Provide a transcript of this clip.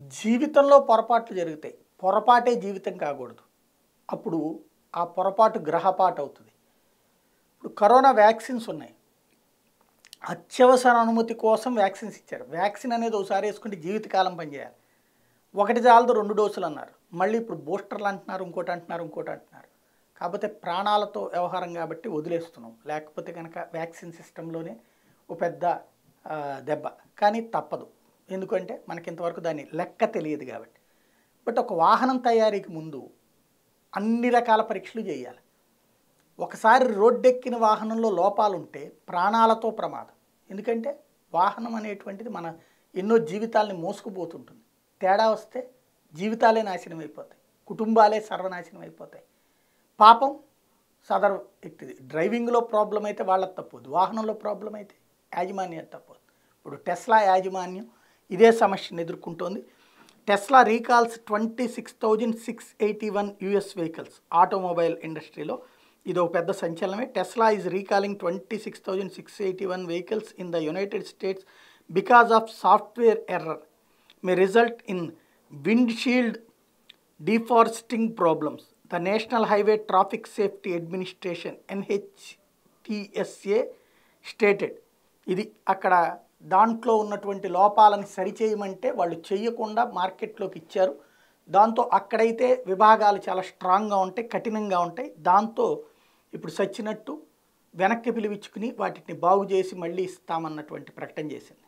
జీవితంలో పొరపాట్లు జరుగుతాయి పొరపాటే జీవితం కాకూడదు అప్పుడు ఆ పొరపాటు గ్రహపాటు అవుతుంది ఇప్పుడు కరోనా వ్యాక్సిన్స్ ఉన్నాయి అత్యవసర అనుమతి కోసం వ్యాక్సిన్స్ ఇచ్చారు వ్యాక్సిన్ అనేది ఒకసారి వేసుకుంటే జీవితకాలం పనిచేయాలి ఒకటి చాలదు రెండు డోసులు అన్నారు మళ్ళీ ఇప్పుడు బూస్టర్లు అంటున్నారు ఇంకోటి అంటున్నారు ఇంకోటి అంటున్నారు కాకపోతే ప్రాణాలతో వ్యవహారం కాబట్టి వదిలేస్తున్నాం లేకపోతే కనుక వ్యాక్సిన్ సిస్టంలోనే ఓ పెద్ద ఆ, దెబ్బ కానీ తప్పదు ఎందుకంటే మనకి ఇంతవరకు దాని లెక్క తెలియదు కాబట్టి బట్ ఒక వాహనం తయారీకి ముందు అన్ని రకాల పరీక్షలు చేయాలి ఒకసారి రోడ్డెక్కిన వాహనంలో లోపాలు ఉంటే ప్రాణాలతో ప్రమాదం ఎందుకంటే వాహనం అనేటువంటిది మన ఎన్నో జీవితాలని మోసుకుపోతుంటుంది తేడా వస్తే జీవితాలే నాశనం అయిపోతాయి కుటుంబాలే సర్వనాశనం అయిపోతాయి పాపం సదర్ వ్యక్తిది డ్రైవింగ్లో ప్రాబ్లం అయితే వాళ్ళకి తప్పదు వాహనంలో ప్రాబ్లం అయితే యాజమాన్యం తప్పదు ఇప్పుడు టెస్లా యాజమాన్యం ఇదే సమస్యను ఎదుర్కొంటోంది Tesla recalls twenty six thousand six eighty one US vehicles automobile ఇండస్ట్రీలో ఇది ఒక పెద్ద సంచలనమే Tesla is recalling twenty six thousand six eighty one vehicles in the United States because of software error may result in windshield defrosting problems the National Highway Traffic Safety Administration NHTSA stated ఇది అక్కడ దాంట్లో ఉన్నటువంటి లోపాలను సరిచేయమంటే వాళ్ళు చెయ్యకుండా మార్కెట్లోకి ఇచ్చారు దాంతో అక్కడైతే విభాగాలు చాలా స్ట్రాంగ్గా ఉంటాయి కఠినంగా ఉంటాయి దాంతో ఇప్పుడు సచ్చినట్టు వెనక్కి పిలిపించుకుని వాటిని బాగు చేసి మళ్ళీ ఇస్తామన్నటువంటి ప్రకటన చేసింది